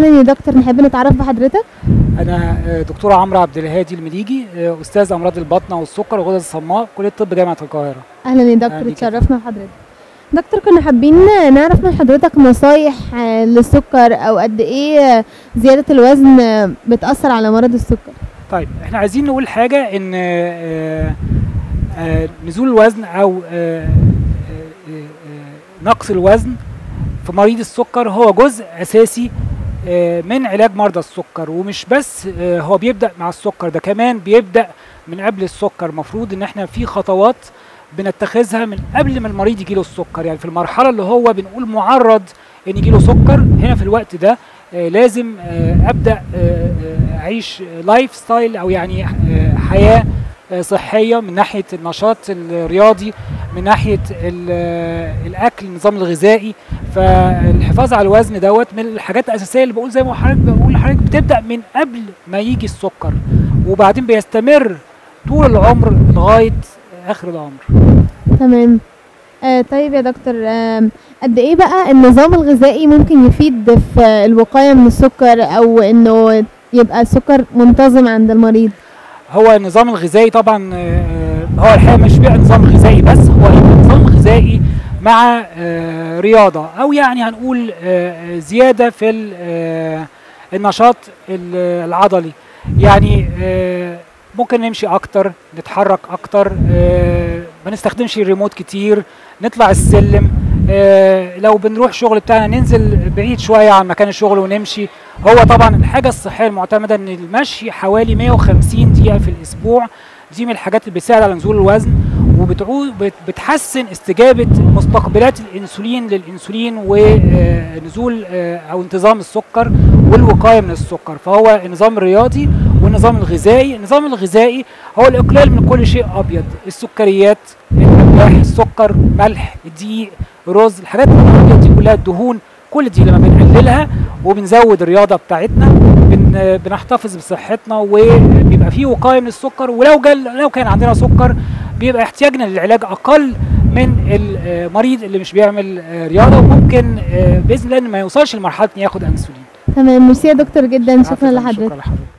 اهلا يا دكتور نحب نتعرف بحضرتك انا آه، دكتوره عمرو عبد الهادي المليجي آه، استاذ امراض البطنه والسكر والغدد الصماء كليه طب جامعه القاهره اهلا يا أهلا دكتور بيك. اتشرفنا بحضرتك دكتور كنا حابين نعرف من حضرتك نصايح آه، للسكر او قد ايه آه، زياده الوزن آه، بتاثر على مرض السكر طيب احنا عايزين نقول حاجه ان آه، آه، نزول الوزن او آه، آه، آه، نقص الوزن في مريض السكر هو جزء اساسي آه، من علاج مرضى السكر ومش بس آه، هو بيبدا مع السكر ده كمان بيبدا من قبل السكر المفروض ان احنا في خطوات بنتخذها من قبل ما المريض يجيله السكر يعني في المرحله اللي هو بنقول معرض ان يجيله سكر هنا في الوقت ده آه، لازم آه، ابدا آه، آه، اعيش لايف ستايل او يعني آه، حياه آه، صحيه من ناحيه النشاط الرياضي من ناحيه ال- آه، الاكل النظام الغذائي فالحفاظ على الوزن دوت من الحاجات الاساسيه اللي بقول زي ما حضرتك بقول لحضرتك بتبدا من قبل ما يجي السكر وبعدين بيستمر طول العمر لغايه اخر العمر تمام آه طيب يا دكتور آم، قد ايه بقى النظام الغذائي ممكن يفيد في الوقايه من السكر او انه يبقى السكر منتظم عند المريض هو النظام الغذائي طبعا آه، هو الحقيقه مش بقى نظام غذائي بس هو نظام غذائي مع آه، رياضه او يعني هنقول آه، زياده في ال- آه، النشاط ال- العضلي يعني آه، ممكن نمشي اكتر نتحرك اكتر آه، ما نستخدمش الريموت كتير نطلع السلم آه، لو بنروح شغل بتاعنا ننزل بعيد شويه عن مكان الشغل ونمشي هو طبعا الحاجه الصحيه المعتمده ان المشي حوالي 150 دقيقه في الاسبوع دي من الحاجات اللي بتساعد على نزول الوزن وبتعود بت- بتحسن استجابه مستقبلات الانسولين للانسولين ونزول او انتظام السكر والوقايه من السكر فهو النظام الرياضي والنظام الغذائي النظام الغذائي هو الاقلال من كل شيء ابيض السكريات الاملاح السكر ملح الدقيق رز الحاجات الابيض دي كلها الدهون كل دي لما بنقللها وبنزود الرياضه بتاعتنا بن بنحتفظ بصحتنا وبيبقى في وقايه من السكر ولو جال لو كان عندنا سكر بيبقى احتياجنا للعلاج اقل من المريض اللي مش بيعمل آه، رياضه وممكن آه، باذن الله إن ما يوصلش لمرحله ان ياخد انسولين تمام ميرسي يا دكتور جدا شكرا عفواً، لحضرتك شكرا لحضرتك